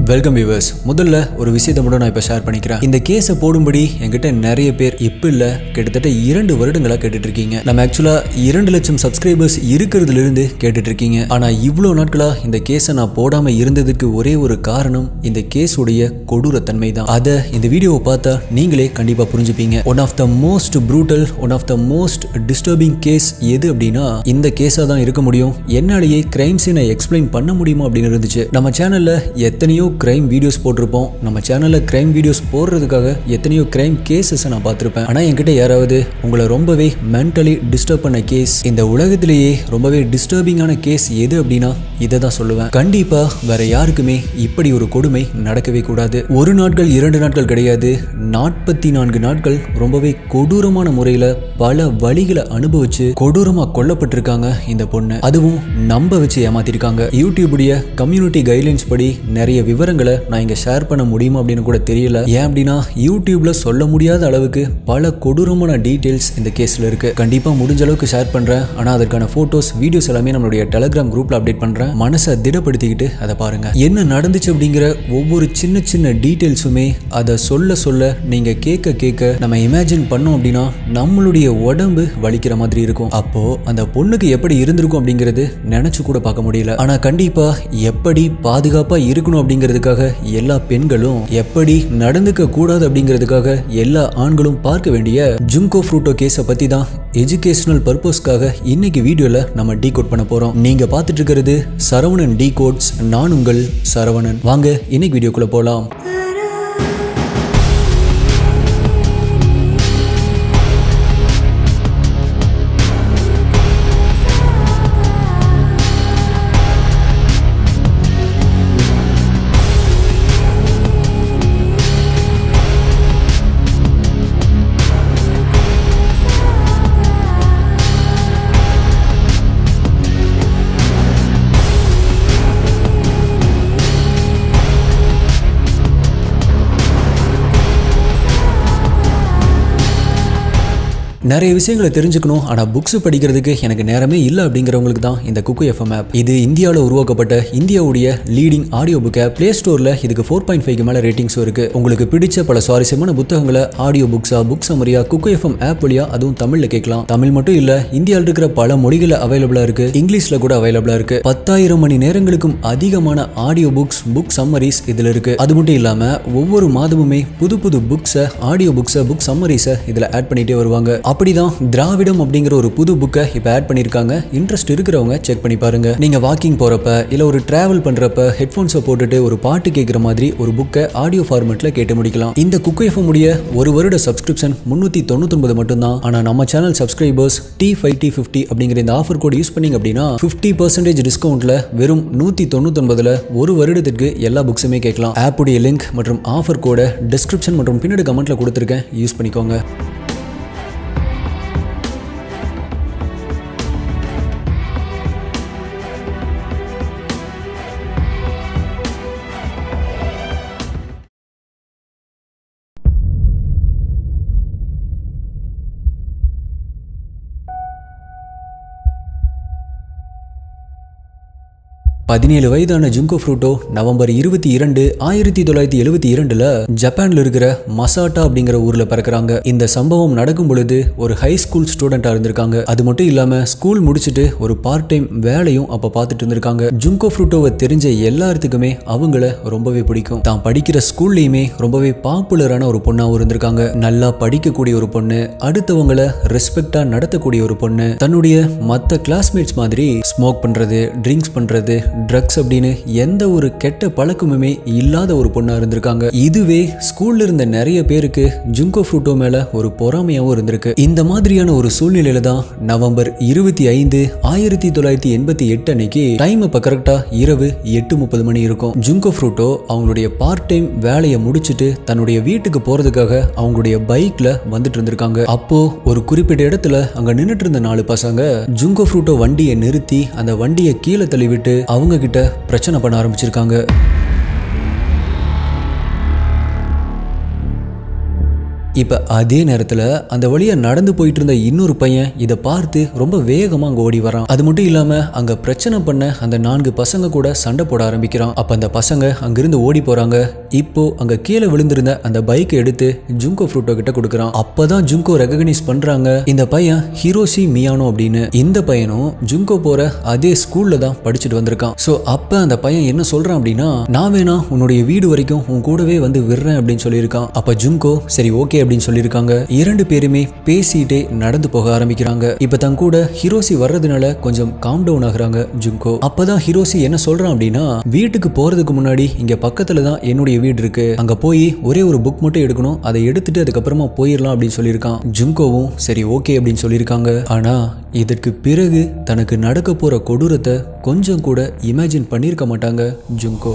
welcome viewers முதல்ல ஒரு விஷயத்தை மட்டும் நான் இப்போ ஷேர் பண்ணிக்கிறேன் இந்த கேஸை போடும்படி என்கிட்ட நிறைய பேர் இப்போ இல்லை கிட்டத்தட்ட இரண்டு வருடங்களா கேட்டுட்டு இருக்கீங்க நம்ம ஆக்சுவலா இரண்டு லட்சம் சப்ஸ்கிரைபர்ஸ் இருக்கிறதுல இருந்து கேட்டுட்டு இருக்கீங்க ஆனா இவ்வளோ நாட்களா இந்த கேஸை நான் போடாம இருந்ததுக்கு ஒரே ஒரு காரணம் இந்த கேஸுடைய கொடூரத்தன்மை தான் அதை இந்த வீடியோவை பார்த்தா நீங்களே கண்டிப்பா புரிஞ்சுப்பீங்க one of the most brutal one of the most disturbing case எது அப்படின்னா இந்த கேஸாக தான் இருக்க முடியும் என்னாலேயே கிரைம் சீனை எக்ஸ்பிளைன் பண்ண முடியுமா அப்படின்னு இருந்துச்சு நம்ம சேனல்ல எத்தனையோ கிரைம் வீடியோஸ் போட்டிருப்போம் நம்ம சேனல்ல கிரைம் வீடியோஸ் போடுறதுக்காக எத்தனையோ கிரைம் கேசஸை நான் பார்த்துருப்பேன் ஆனால் என்கிட்ட யாராவது உங்களை ரொம்பவே மென்டலி டிஸ்டர்ப் பண்ண கேஸ் இந்த உலகத்திலேயே ரொம்பவே டிஸ்டர்பிங்கான கேஸ் எது அப்படின்னா இதை தான் சொல்லுவேன் கண்டிப்பா வேற யாருக்குமே இப்படி ஒரு கொடுமை நடக்கவே கூடாது ஒரு நாட்கள் இரண்டு நாட்கள் கிடையாது நாற்பத்தி நான்கு நாட்கள் ரொம்பவே கொடூரமான முறையில் பல வழிகளை அனுபவிச்சு கொடூரமா கொல்லப்பட்டிருக்காங்க இந்த பொண்ணு அதுவும் நம்ப வச்சு ஏமாத்திருக்காங்க யூடியூபுடைய கம்யூனிட்டி கைட்லைன்ஸ் படி நிறைய விவரங்களை நான் இங்க ஷேர் பண்ண முடியுமா அப்படின்னு கூட தெரியல ஏன் அப்படின்னா யூடியூப்ல சொல்ல முடியாத அளவுக்கு பல கொடூரமான டீடைல்ஸ் இந்த கேஸ்ல இருக்கு கண்டிப்பா முடிஞ்ச அளவுக்கு ஷேர் பண்றேன் ஆனா அதற்கான போட்டோஸ் வீடியோஸ் எல்லாமே நம்மளுடைய டெலிகிராம் குரூப்ல அப்டேட் பண்றேன் மனசை திடப்படுத்திக்கிட்டு அதை பாருங்க என்ன நடந்துச்சு அப்படிங்கிற ஒவ்வொரு சின்ன சின்ன டீடைல்ஸுமே அதை சொல்ல சொல்ல நீங்க கேட்க கேட்க நம்ம இமேஜின் பண்ணோம் அப்படின்னா நம்மளுடைய உடம்பு வலிக்கிற மாதிரி இருக்கும் அப்போ அந்த பொண்ணுக்கு எப்படி இருந்திருக்கும் அப்படிங்கிறது நினைச்சு கூட பார்க்க முடியல ஆனா கண்டிப்பா எப்படி பாதுகாப்பா இருக்கணும் அப்படிங்கிறதுக்காக எல்லா பெண்களும் எப்படி நடந்துக்க கூடாது அப்படிங்கிறதுக்காக எல்லா ஆண்களும் பார்க்க வேண்டிய ஜுங்கோ ஃப்ரூட்டோ கேஸை பத்தி தான் எஜுகேஷனல் பர்பஸ்க்காக இன்னைக்கு வீடியோல நம்ம டீ கோட் பண்ண போறோம் நீங்க பார்த்துட்டு இருக்கிறது சரவணன் டீ கோட்ஸ் நான் உங்கள் சரவணன் வாங்க இன்னைக்கு வீடியோக்குள்ள போலாம் நிறைய விஷயங்களை தெரிஞ்சுக்கணும் ஆனால் புக்ஸ் படிக்கிறதுக்கு எனக்கு நேரமே இல்லை அப்படிங்கிறவங்களுக்கு தான் இந்த குக்கு எஃப்எம் ஆப் இது இந்தியாவில் உருவாக்கப்பட்ட இந்தியாவுடைய leading audio book app play ஸ்டோரில் இதுக்கு ஃபோர் பாயிண்ட் ஃபைவ்க்கு மேலே ரேட்டிங்ஸும் இருக்கு உங்களுக்கு பிடிச்ச பல சுவாரஸ்யமான புத்தகங்களை ஆடியோ புக்ஸா புக் சமரியா குக்கு எஃப்எம் ஆப் வழியா அதுவும் தமிழில் கேட்கலாம் தமிழ் மட்டும் இல்லை இந்தியாவில் இருக்கிற பல மொழிகளில் அவைலபிளாக இருக்கு இங்கிலீஷில் கூட அவைலபிளாக இருக்கு பத்தாயிரம் மணி நேரங்களுக்கும் அதிகமான ஆடியோ புக்ஸ் புக் சம்மரிஸ் இதில் இருக்கு அது மட்டும் இல்லாமல் ஒவ்வொரு மாதமுமே புது புது புக்ஸை ஆடியோ புக்ஸை புக் சம்மரிஸை இதில் ஆட் பண்ணிட்டே வருவாங்க அப்படிதான் திராவிடம் அப்படிங்கிற ஒரு புது புக்கை இப்போ ஆட் பண்ணியிருக்காங்க இன்ட்ரெஸ்ட் இருக்கிறவங்க செக் பண்ணி பாருங்க நீங்க வாக்கிங் போறப்ப இல்ல ஒரு டிராவல் பண்றப்ப ஹெட்ஃபோன்ஸை போட்டுட்டு ஒரு பாட்டு கேட்குற மாதிரி ஒரு புக்கை ஆடியோ ஃபார்மெட்ல கேட்டு முடிக்கலாம் இந்த குக்கு எஃப்எம் உடைய ஒரு வருட சப்ஸ்கிரிப்ஷன் முன்னூத்தி தொண்ணூத்தொன்பது மட்டும்தான் ஆனா நம்ம channel subscribers D five D fifty அப்படிங்கிற இந்த ஆஃபர் கோட் யூஸ் பண்ணீங்க அப்படின்னா ஃபிஃப்டி பர்சன்டேஜ் டிஸ்கவுண்ட்ல வெறும் நூத்தி தொண்ணூத்தொன்பதுல ஒரு வருடத்திற்கு எல்லா புக்ஸுமே கேட்கலாம் ஆப்புடைய லிங்க் மற்றும் ஆஃபர் கோடை டிஸ்கிரிப்ஷன் மற்றும் பின்னாடி கமெண்ட்ல கொடுத்துருக்கேன் யூஸ் பண்ணிக்கோங்க பதினேழு வயதான ஜுங்கோ ஃப்ரூட்டோ நவம்பர் இருபத்தி இரண்டு ஆயிரத்தி தொள்ளாயிரத்தி எழுபத்தி இரண்டுல ஜப்பான்ல இருக்கிற மசாட்டா அப்படிங்கிற ஊர்ல பிறக்கிறாங்க இந்த சம்பவம் நடக்கும் பொழுது ஒரு ஹை ஸ்கூல் ஸ்டூடெண்டா இருந்திருக்காங்க அது மட்டும் இல்லாம ஸ்கூல் முடிச்சுட்டு ஒரு பார்ட் டைம் வேலையும் அப்ப பார்த்துட்டு இருந்திருக்காங்க ஜுங்கோ ஃப்ரூட்டோவை தெரிஞ்ச எல்லாத்துக்குமே அவங்கள ரொம்பவே பிடிக்கும் தான் படிக்கிற ஸ்கூல்லையுமே ரொம்பவே பாப்புலரான ஒரு பொண்ணாவும் இருந்திருக்காங்க நல்லா படிக்கக்கூடிய ஒரு பொண்ணு அடுத்தவங்கள ரெஸ்பெக்டா நடத்தக்கூடிய ஒரு பொண்ணு தன்னுடைய மற்ற கிளாஸ்மேட்ஸ் மாதிரி ஸ்மோக் பண்றது ட்ரிங்க்ஸ் பண்றது ட்ரக்ஸ் அப்படின்னு எந்த ஒரு கெட்ட பழக்கமுமே இல்லாத ஒரு பொண்ணா இருந்திருக்காங்க இதுவே ஸ்கூல்ல இருந்த நிறைய பேருக்கு ஜுங்கோ ஃப்ரூட்டோ மேல ஒரு பொறாமையாவும் இருந்திருக்கு இந்த மாதிரியான ஒரு சூழ்நிலையில தான் நவம்பர் இருபத்தி ஐந்து ஆயிரத்தி தொள்ளாயிரத்தி எண்பத்தி எட்டு அன்னைக்கு டைம் இப்ப கரெக்டா இரவு எட்டு முப்பது மணி இருக்கும் ஜுங்கோ ஃப்ரூட்டோ அவங்களுடைய பார்ட் டைம் வேலையை முடிச்சுட்டு தன்னுடைய வீட்டுக்கு போறதுக்காக அவங்களுடைய பைக்ல வந்துட்டு இருந்திருக்காங்க அப்போ ஒரு குறிப்பிட்ட இடத்துல அங்க நின்னுட்டு இருந்த நாலு பசங்க ஜுங்கோ ஃப்ரூட்டோ வண்டியை நிறுத்தி அந்த வண்டியை கீழே தள்ளிவிட்டு அவங்க கிட்ட பிரச்சனை பண்ண ஆரம்பிச்சிருக்காங்க இப்ப அதே நேரத்துல அந்த வழியா நடந்து போயிட்டு இருந்த இன்னொரு பையன் இதை பார்த்து ரொம்ப வேகமா அங்க ஓடி வரான் அது மட்டும் இல்லாம அங்க பிரச்சனை பண்ண அந்த நான்கு பசங்க கூட சண்டை போட ஆரம்பிக்கிறான் அப்ப அந்த பசங்க அங்கிருந்து ஓடி போறாங்க இப்போ அங்க கீழே விழுந்திருந்த அந்த பைக்கை எடுத்து ஜுங்கோ ஃப்ரூட்டோ கிட்ட கொடுக்குறான் அப்பதான் ஜுங்கோ ரெகனைஸ் பண்றாங்க இந்த பையன் ஹிரோஷி மியானோ அப்படின்னு இந்த பையனும் ஜுங்கோ போற அதே ஸ்கூல்ல தான் படிச்சுட்டு வந்திருக்கான் சோ அப்ப அந்த பையன் என்ன சொல்றான் அப்படின்னா நான் வேணா உன்னுடைய வீடு வரைக்கும் உன் கூடவே வந்து விடுறேன் அப்படின்னு சொல்லியிருக்கான் அப்ப ஜுங்கோ சரி ஓகே அப்படின்னு சொல்லியிருக்காங்க இரண்டு பேருமே பேசிட்டே நடந்து போக ஆரம்பிக்கிறாங்க இப்ப தன் கூட ஹிரோசி வர்றதுனால கொஞ்சம் காம் டவுன் ஆகுறாங்க ஜுங்கோ அப்பதான் ஹிரோசி என்ன சொல்றான் அப்படின்னா வீட்டுக்கு போறதுக்கு முன்னாடி இங்க பக்கத்துல தான் என்னுடைய வீடு இருக்கு அங்க போய் ஒரே ஒரு புக் மட்டும் எடுக்கணும் அதை எடுத்துட்டு அதுக்கப்புறமா போயிடலாம் அப்படின்னு சொல்லியிருக்கான் ஜுங்கோவும் சரி ஓகே அப்படின்னு சொல்லியிருக்காங்க ஆனா இதற்கு பிறகு தனக்கு நடக்க போற கொடூரத்தை கொஞ்சம் கூட இமேஜின் பண்ணியிருக்க மாட்டாங்க ஜுங்கோ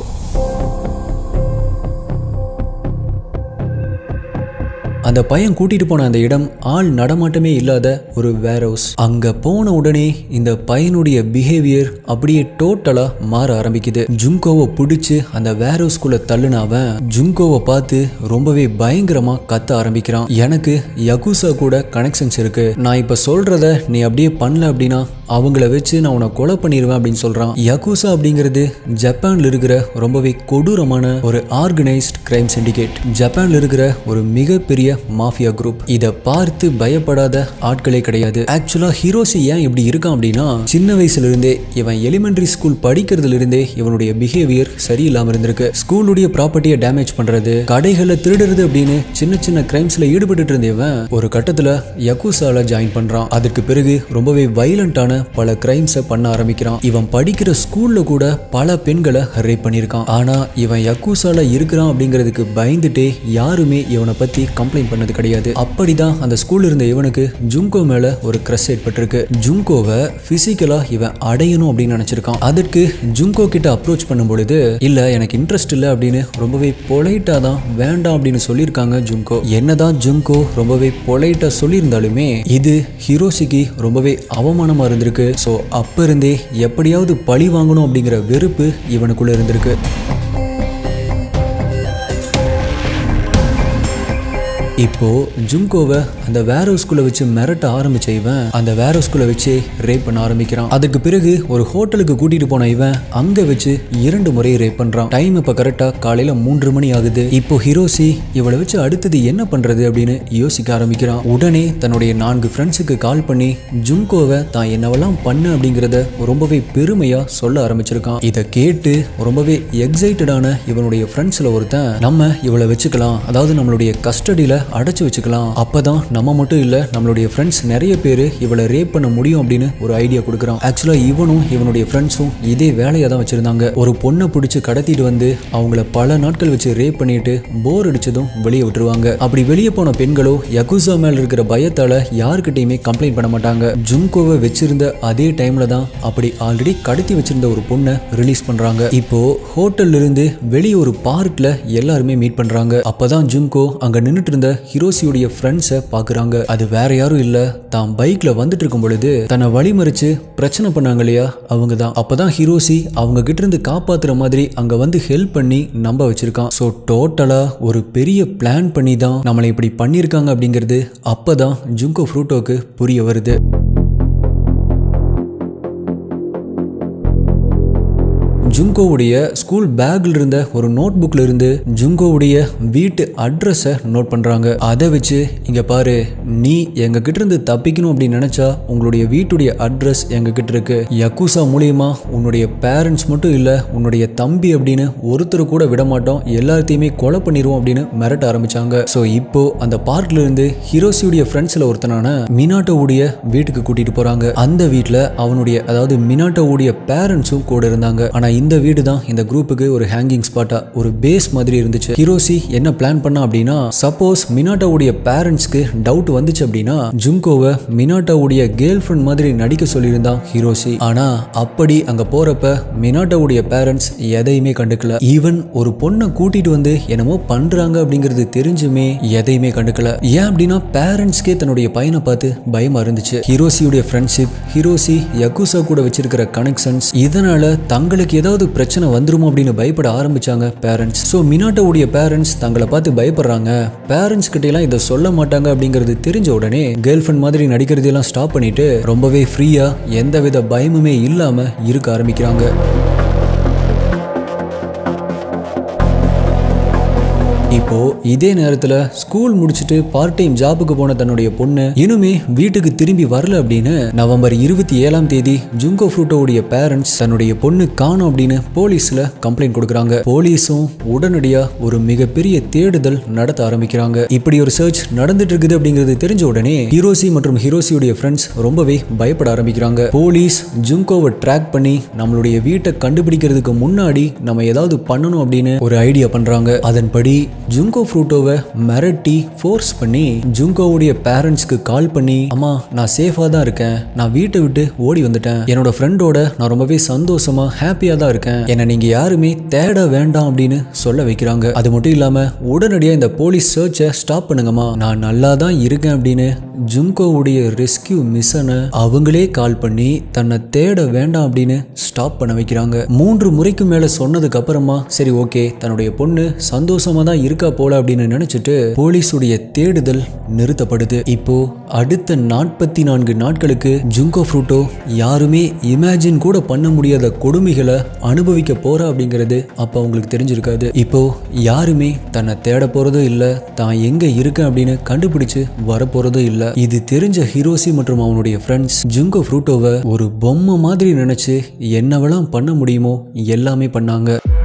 அந்த பையன் கூட்டிட்டு போன அந்த இடம் ஆள் நடமாட்டமே இல்லாத ஒரு வேர் ஹவுஸ் அங்க போன உடனே இந்த பையனுடைய பிஹேவியர் அப்படியே டோட்டலா மாற ஆரம்பிக்குது ஜுங்கோவை பிடிச்சு அந்த வேர் ஹவுஸ்குள்ள தள்ளுன அவன் ஜுங்கோவை பார்த்து ரொம்பவே பயங்கரமா கத்த ஆரம்பிக்கிறான் எனக்கு யகுசா கூட கனெக்ஷன்ஸ் இருக்கு நான் இப்ப சொல்றத நீ அப்படியே பண்ணல அப்படின்னா அவங்கள வச்சு நான் உன்னை கொலை பண்ணிடுவேன் அப்படின்னு சொல்றான் யகுசா அப்படிங்கிறது ஜப்பான்ல இருக்கிற ரொம்பவே கொடூரமான ஒரு ஆர்கனைஸ்ட் கிரைம் சிண்டிகேட் ஜப்பான்ல இருக்கிற ஒரு மிகப்பெரிய மாஃபியா குரூப் இதை பார்த்து பயப்படாத ஆட்களே கிடையாது ஆக்சுவலா ஹீரோசி ஏன் இப்படி இருக்கான் அப்படின்னா சின்ன வயசுல இருந்தே இவன் எலிமெண்டரி ஸ்கூல் படிக்கிறதுல இருந்தே இவனுடைய பிஹேவியர் சரியில்லாம இருந்திருக்கு ஸ்கூலுடைய ப்ராப்பர்ட்டியை டேமேஜ் பண்றது கடைகளை திருடுறது அப்படின்னு சின்ன சின்ன கிரைம்ஸ்ல ஈடுபட்டு இருந்தவன் ஒரு கட்டத்துல யகுசால ஜாயின் பண்றான் அதற்கு பிறகு ரொம்பவே வைலண்டான பல கிரைம்ஸை பண்ண ஆரம்பிக்கிறான் இவன் படிக்கிற ஸ்கூல்ல கூட பல பெண்களை ரேப் பண்ணியிருக்கான் ஆனா இவன் யக்குசால இருக்கிறான் அப்படிங்கிறதுக்கு பயந்துட்டே யாருமே இவனை பத்தி கம்ப்ளைண்ட் பண்ணது கிடையாது அப்படிதான் அந்த ஸ்கூல்ல இருந்த இவனுக்கு ஜுங்கோ மேல ஒரு கிரஸ் ஏற்பட்டிருக்கு ஜுங்கோவை பிசிக்கலா இவன் அடையணும் அப்படின்னு நினைச்சிருக்கான் அதற்கு ஜுங்கோ கிட்ட அப்ரோச் பண்ணும் பொழுது இல்ல எனக்கு இன்ட்ரெஸ்ட் இல்லை அப்படின்னு ரொம்பவே பொலைட்டா தான் வேண்டாம் அப்படின்னு சொல்லியிருக்காங்க ஜுங்கோ என்னதான் ஜுங்கோ ரொம்பவே பொலைட்டா சொல்லியிருந்தாலுமே இது ஹிரோஷிக்கு ரொம்பவே அவமானமா இருந்திருக்கு ஸோ அப்ப இருந்தே எப்படியாவது பழி வாங்கணும் அப்படிங்கிற வெறுப்பு இவனுக்குள்ள இருந்திருக்கு இப்போ ஜும்கோவை அந்த வேர் ஹவுஸ்குள்ள வச்சு மிரட்ட ஆரம்பிச்ச இவன் அந்த வேர் ஹவுஸ்குள்ள வச்சு ரேப் பண்ண ஆரம்பிக்கிறான் அதுக்கு பிறகு ஒரு ஹோட்டலுக்கு கூட்டிட்டு போன இவன் அங்க வச்சு இரண்டு முறை ரேப் பண்றான் டைம் இப்ப கரெக்டா காலையில மூன்று மணி ஆகுது இப்போ ஹிரோசி இவளை வச்சு அடுத்தது என்ன பண்றது அப்படின்னு யோசிக்க ஆரம்பிக்கிறான் உடனே தன்னுடைய நான்கு ஃப்ரெண்ட்ஸுக்கு கால் பண்ணி ஜும்கோவை தான் என்னவெல்லாம் பண்ண அப்படிங்கிறத ரொம்பவே பெருமையா சொல்ல ஆரம்பிச்சிருக்கான் இதை கேட்டு ரொம்பவே எக்ஸைட்டடான இவனுடைய ஃப்ரெண்ட்ஸ்ல ஒருத்தன் நம்ம இவளை வச்சுக்கலாம் அதாவது நம்மளுடைய கஸ்டடியில அடைச்சு வச்சுக்கலாம் அப்பதான் நம்ம மட்டும் இல்ல நம்மளுடைய ஃப்ரெண்ட்ஸ் நிறைய பேர் இவளை ரேப் பண்ண முடியும் அப்படின்னு ஒரு ஐடியா கொடுக்குறான் ஆக்சுவலா இவனும் இவனுடைய ஃப்ரெண்ட்ஸும் இதே வேலையை தான் வச்சிருந்தாங்க ஒரு பொண்ணை பிடிச்சி கடத்திட்டு வந்து அவங்கள பல நாட்கள் வச்சு ரேப் பண்ணிட்டு போர் அடிச்சதும் வெளியே விட்டுருவாங்க அப்படி வெளியே போன பெண்களோ யகுசா மேல இருக்கிற பயத்தால யாருக்கிட்டையுமே கம்ப்ளைண்ட் பண்ண மாட்டாங்க ஜும்கோவை வச்சிருந்த அதே டைம்ல தான் அப்படி ஆல்ரெடி கடத்தி வச்சிருந்த ஒரு பொண்ணை ரிலீஸ் பண்றாங்க இப்போ ஹோட்டல்ல இருந்து வெளியே ஒரு பார்க்ல எல்லாருமே மீட் பண்றாங்க அப்பதான் ஜும்கோ அங்க நின்னுட்டு இருந்த ஹிரோசியுடைய ஃப்ரெண்ட்ஸை பாக்குறாங்க அது வேற யாரும் இல்ல தான் பைக்ல வந்துட்டு இருக்கும் பொழுது தன்னை வழிமறிச்சு பிரச்சனை பண்ணாங்க இல்லையா அவங்க தான் அப்பதான் ஹிரோசி அவங்க கிட்ட இருந்து காப்பாத்துற மாதிரி அங்க வந்து ஹெல்ப் பண்ணி நம்ப வச்சிருக்கான் ஸோ டோட்டலா ஒரு பெரிய பிளான் பண்ணி தான் நம்மளை இப்படி பண்ணியிருக்காங்க அப்படிங்கிறது அப்பதான் ஜுங்கோ ஃப்ரூட்டோக்கு புரிய வருது ஜுங்கோவுடைய ஸ்கூல் பேக்ல இருந்த ஒரு நோட் புக்ல இருந்து ஜுங்கோவுடைய வீட்டு அட்ரஸை நோட் பண்றாங்க அதை வச்சு இங்க பாரு நீ எங்க கிட்ட இருந்து தப்பிக்கணும் அப்படின்னு நினைச்சா உங்களுடைய வீட்டுடைய அட்ரஸ் எங்க கிட்ட இருக்கு யக்குசா மூலியமா உன்னுடைய பேரண்ட்ஸ் மட்டும் இல்ல உன்னுடைய தம்பி அப்படின்னு ஒருத்தர் கூட விட மாட்டோம் எல்லாத்தையுமே கொலை பண்ணிடுவோம் அப்படின்னு மிரட்ட ஆரம்பிச்சாங்க ஸோ இப்போ அந்த பார்க்ல இருந்து ஹிரோசியுடைய ஃப்ரெண்ட்ஸ்ல ஒருத்தனான மினாட்டோவுடைய வீட்டுக்கு கூட்டிட்டு போறாங்க அந்த வீட்ல அவனுடைய அதாவது மினாட்டோவுடைய பேரண்ட்ஸும் கூட இருந்தாங்க ஆனா இந்த வீடு தான் இந்த குரூப்புக்கு ஒரு ஹேங்கிங் ஸ்பாட்டா ஒரு பேஸ் மாதிரி இருந்துச்சு ஹிரோசி என்ன பிளான் பண்ணா அப்படின்னா சப்போஸ் மினாட்டாவுடைய பேரண்ட்ஸ்க்கு டவுட் வந்துச்சு அப்படின்னா ஜுங்கோவை மினாட்டாவுடைய கேர்ள் ஃப்ரெண்ட் மாதிரி நடிக்க சொல்லியிருந்தான் ஹிரோசி ஆனா அப்படி அங்க போறப்ப மினாட்டாவுடைய பேரண்ட்ஸ் எதையுமே கண்டுக்கல ஈவன் ஒரு பொண்ணை கூட்டிட்டு வந்து என்னமோ பண்றாங்க அப்படிங்கிறது தெரிஞ்சுமே எதையுமே கண்டுக்கல ஏன் அப்படின்னா பேரண்ட்ஸ்க்கே தன்னுடைய பையனை பார்த்து பயமா இருந்துச்சு ஹிரோசியுடைய ஃப்ரெண்ட்ஷிப் ஹிரோசி யகுசா கூட வச்சிருக்கிற கனெக்ஷன்ஸ் இதனால தங்களுக்கு ஏதாவது ஏதாவது பிரச்சனை வந்துருமோ அப்படின்னு பயப்பட ஆரம்பிச்சாங்க பேரண்ட்ஸ் ஸோ மினாட்டோவுடைய பேரண்ட்ஸ் தங்களை பார்த்து பயப்படுறாங்க பேரண்ட்ஸ் கிட்டலாம் இதை சொல்ல மாட்டாங்க அப்படிங்கிறது தெரிஞ்ச உடனே கேர்ள் ஃப்ரெண்ட் மாதிரி நடிக்கிறதையெல்லாம் ஸ்டாப் பண்ணிட்டு ரொம்பவே ஃப்ரீயா எந்தவித பயமுமே இல்லாம இருக்க ஆரம்பிக்கிறாங்க இப்போ இதே நேரத்துல ஸ்கூல் முடிச்சுட்டு பார்ட் டைம் ஜாபுக்கு போன தன்னுடைய பொண்ணு இனிமே வீட்டுக்கு திரும்பி வரல அப்படின்னு நவம்பர் இருபத்தி ஏழாம் தேதி ஜுங்கோ ஃப்ரூட்டோடைய பேரண்ட்ஸ் தன்னுடைய பொண்ணு காணும் அப்படின்னு போலீஸ்ல கம்ப்ளைண்ட் கொடுக்குறாங்க போலீஸும் உடனடியா ஒரு மிகப்பெரிய தேடுதல் நடத்த ஆரம்பிக்கிறாங்க இப்படி ஒரு சர்ச் நடந்துட்டு இருக்குது அப்படிங்கிறது தெரிஞ்ச உடனே ஹீரோசி மற்றும் ஹீரோசியுடைய ஃப்ரெண்ட்ஸ் ரொம்பவே பயப்பட ஆரம்பிக்கிறாங்க போலீஸ் ஜுங்கோவை ட்ராக் பண்ணி நம்மளுடைய வீட்டை கண்டுபிடிக்கிறதுக்கு முன்னாடி நம்ம ஏதாவது பண்ணணும் அப்படின்னு ஒரு ஐடியா பண்றாங்க அதன்படி ஜுங்கோ ஃப்ரூட்டோவை மிரட்டி ஃபோர்ஸ் பண்ணி ஜுங்கோவுடைய பேரண்ட்ஸ்க்கு கால் பண்ணி அம்மா நான் சேஃபாக தான் இருக்கேன் நான் வீட்டை விட்டு ஓடி வந்துட்டேன் என்னோட ஃப்ரெண்டோட நான் ரொம்பவே சந்தோஷமா ஹாப்பியாக தான் இருக்கேன் என்னை நீங்க யாருமே தேட வேண்டாம் அப்படின்னு சொல்ல வைக்கிறாங்க அது மட்டும் இல்லாம உடனடியாக இந்த போலீஸ் சர்ச்சை ஸ்டாப் பண்ணுங்கம்மா நான் நல்லா தான் இருக்கேன் அப்படின்னு ஜுங்கோவுடைய ரெஸ்கியூ மிஷனை அவங்களே கால் பண்ணி தன்னை தேட வேண்டாம் அப்படின்னு ஸ்டாப் பண்ண வைக்கிறாங்க மூன்று முறைக்கு மேல சொன்னதுக்கு அப்புறமா சரி ஓகே தன்னுடைய பொண்ணு சந்தோஷமா தான் இருக்கா போல அப்படின்னு நினைச்சிட்டு போலீஸுடைய தேடுதல் நிறுத்தப்படுது இப்போ அடுத்த நாற்பத்தி நான்கு நாட்களுக்கு ஜுங்கோ ஃப்ரூட்டோ யாருமே இமேஜின் கூட பண்ண முடியாத கொடுமைகளை அனுபவிக்க போறா அப்படிங்கிறது அப்ப அவங்களுக்கு தெரிஞ்சிருக்காது இப்போ யாருமே தன்னை தேட போறதும் இல்ல தான் எங்க இருக்கேன் அப்படின்னு கண்டுபிடிச்சு வர போறதும் இல்ல இது தெரிஞ்ச ஹீரோசி மற்றும் அவனுடைய ஃப்ரெண்ட்ஸ் ஜுங்கோ ஃப்ரூட்டோவை ஒரு பொம்மை மாதிரி நினைச்சு என்னவெல்லாம் பண்ண முடியுமோ எல்லாமே பண்ணாங்க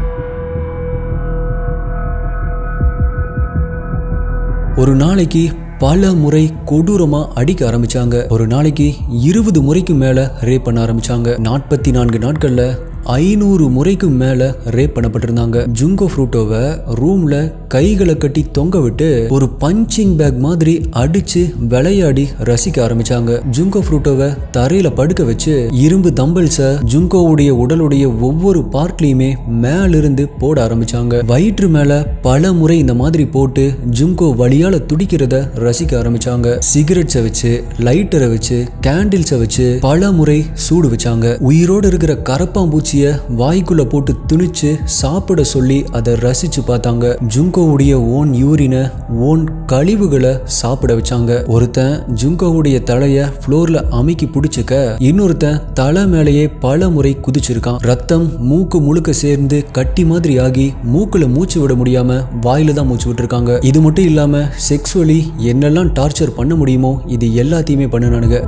ஒரு நாளைக்கு பல முறை கொடூரமா அடிக்க ஆரம்பிச்சாங்க ஒரு நாளைக்கு இருபது முறைக்கு மேல ரேப் பண்ண ஆரம்பிச்சாங்க நாற்பத்தி நான்கு நாட்கள்ல ஐநூறு முறைக்கு மேல ரேப் பண்ணப்பட்டிருந்தாங்க ஜுங்கோ ஃப்ரூட்டோவை ரூம்ல கைகளை கட்டி தொங்க விட்டு ஒரு பஞ்சிங் பேக் மாதிரி அடிச்சு விளையாடி ரசிக்க ஆரம்பிச்சாங்க ஜுங்கோ ஃப்ரூட்டோவை தரையில படுக்க வச்சு இரும்பு தம்பல்ஸ ஜுங்கோவுடைய உடலுடைய ஒவ்வொரு பார்ட்லயுமே மேலிருந்து போட ஆரம்பிச்சாங்க வயிற்று மேல பல முறை இந்த மாதிரி போட்டு ஜுங்கோ வழியால துடிக்கிறத ரசிக்க ஆரம்பிச்சாங்க சிகரெட்ஸை வச்சு லைட்டரை வச்சு கேண்டில்ஸை வச்சு பல முறை சூடு வச்சாங்க உயிரோடு இருக்கிற கரப்பாம்பூச்சிய வாய்க்குள்ள போட்டு திணிச்சு சாப்பிட சொல்லி அதை ரசிச்சு பார்த்தாங்க ஜுங்கோவுடைய ஓன் யூரினை ஓன் கழிவுகளை சாப்பிட வச்சாங்க ஒருத்தன் ஜுங்கோவுடைய தலைய ஃப்ளோர்ல அமுக்கி பிடிச்சிக்க இன்னொருத்தன் தலை மேலேயே பல முறை குதிச்சிருக்கான் ரத்தம் மூக்கு முழுக்க சேர்ந்து கட்டி மாதிரி ஆகி மூக்குல மூச்சு விட முடியாம வாயில தான் மூச்சு விட்டுருக்காங்க இது மட்டும் இல்லாம செக்ஸுவலி என்னெல்லாம் டார்ச்சர் பண்ண முடியுமோ இது எல்லாத்தையுமே பண்ணினானுங்க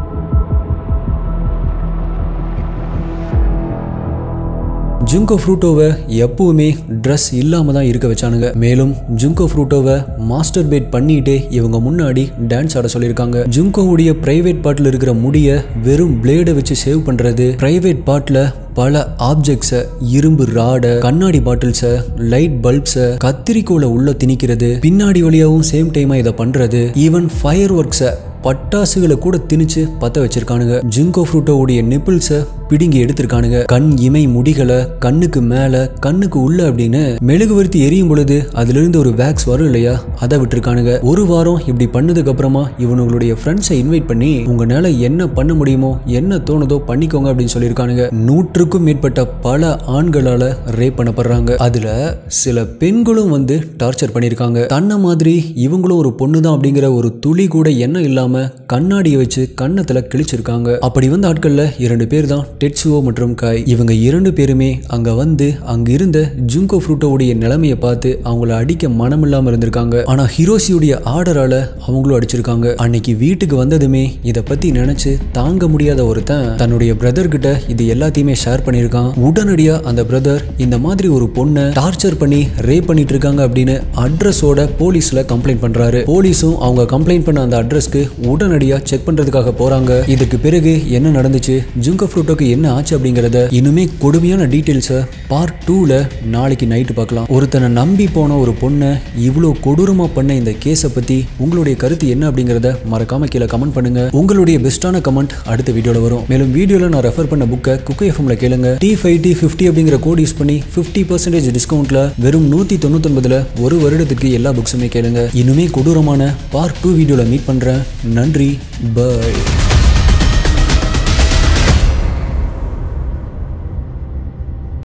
ஜுங்கோ ஃப்ரூட்டோவை எப்பவுமே ட்ரெஸ் இல்லாம தான் இருக்க வச்சானுங்க மேலும் ஜுங்கோ ஃப்ரூட்டோவை மாஸ்டர் பேட் பண்ணிட்டு இவங்க முன்னாடி டான்ஸ் ஆட சொல்லியிருக்காங்க ஜுங்கோவுடைய பிரைவேட் பார்ட்ல இருக்கிற முடிய வெறும் பிளேடை வச்சு சேவ் பண்றது பிரைவேட் பார்ட்ல பல ஆப்ஜெக்ட்ஸை இரும்பு ராடை கண்ணாடி பாட்டில்ஸை லைட் பல்ப்ஸை கத்திரிக்கோலை உள்ள திணிக்கிறது பின்னாடி வழியாகவும் சேம் டைமா இதை பண்றது ஈவன் ஃபயர் ஒர்க்ஸை பட்டாசுகளை கூட திணிச்சு பத்த வச்சிருக்கானுங்க ஜிங்கோ ஃப்ரூட்டோவுடைய நிப்பிள்ஸை பிடுங்கி எடுத்திருக்கானுங்க கண் இமை முடிகளை கண்ணுக்கு மேல கண்ணுக்கு உள்ள அப்படின்னு மெழுகுவர்த்தி எரியும் பொழுது அதுல இருந்து ஒரு வேக்ஸ் வரும் இல்லையா அதை விட்டுருக்கானுங்க ஒரு வாரம் இப்படி பண்ணதுக்கு அப்புறமா இவனுங்களுடைய ஃப்ரெண்ட்ஸை இன்வைட் பண்ணி உங்களால என்ன பண்ண முடியுமோ என்ன தோணுதோ பண்ணிக்கோங்க அப்படின்னு சொல்லியிருக்கானுங்க நூற்றுக்கும் மேற்பட்ட பல ஆண்களால ரேப் பண்ணப்படுறாங்க அதுல சில பெண்களும் வந்து டார்ச்சர் பண்ணியிருக்காங்க தன்னை மாதிரி இவங்களும் ஒரு பொண்ணு தான் அப்படிங்கிற ஒரு துளி கூட எண்ணம் இல்லாம கண்ணாடியை வச்சு கன்னத்துல கிழிச்சிருக்காங்க அப்படி வந்த ஆட்கள்ல இரண்டு பேர் தான் டெட்சுவோ மற்றும் காய் இவங்க இரண்டு பேருமே அங்க வந்து அங்க இருந்த ஜுங்கோ ஃப்ரூட்டோவுடைய நிலைமையை பார்த்து அவங்கள அடிக்க மனம் இல்லாம இருந்திருக்காங்க ஆனா ஹிரோசியுடைய ஆர்டரால அவங்களும் அடிச்சிருக்காங்க அன்னைக்கு வீட்டுக்கு வந்ததுமே இதை பத்தி நினைச்சு தாங்க முடியாத ஒருத்தன் தன்னுடைய பிரதர் கிட்ட இது எல்லாத்தையுமே ஷேர் பண்ணியிருக்கான் உடனடியா அந்த பிரதர் இந்த மாதிரி ஒரு பொண்ணை டார்ச்சர் பண்ணி ரேப் பண்ணிட்டு இருக்காங்க அப்படின்னு அட்ரஸோட போலீஸ்ல கம்ப்ளைண்ட் பண்றாரு போலீஸும் அவங்க கம்ப்ளைண்ட் பண்ண அந்த அட்ரஸ்க்கு உடனடியா செக் பண்றதுக்காக போறாங்க இதுக்கு பிறகு என்ன நடந்துச்சு ஜுங்கோ ஃப்ரூட்டோக்கு என்ன ஆச்சு அப்படிங்கறத இன்னுமே கொடுமையான டீட்டெயில்ஸை பார்ட் டூல நாளைக்கு நைட்டு பார்க்கலாம் ஒருத்தனை நம்பி போன ஒரு பொண்ணை இவ்வளோ கொடூரமா பண்ண இந்த கேஸை பத்தி உங்களுடைய கருத்து என்ன அப்படிங்கறத மறக்காம கீழே கமெண்ட் பண்ணுங்க உங்களுடைய பெஸ்ட்டான கமெண்ட் அடுத்த வீடியோல வரும் மேலும் வீடியோல நான் ரெஃபர் பண்ண புக்கை குக்கு எஃப்எம்ல கேளுங்க டி ஃபைவ் டி ஃபிஃப்டி அப்படிங்கிற கோட் யூஸ் பண்ணி ஃபிஃப்டி பர்சன்டேஜ் டிஸ்கவுண்ட்ல வெறும் நூத்தி தொண்ணூத்தொன்பதுல ஒரு வருடத்துக்கு எல்லா புக்ஸுமே கேளுங்க இனிமே கொடூரமான பார்ட் டூ வீடியோல மீட் பண்றேன் நன்றி பை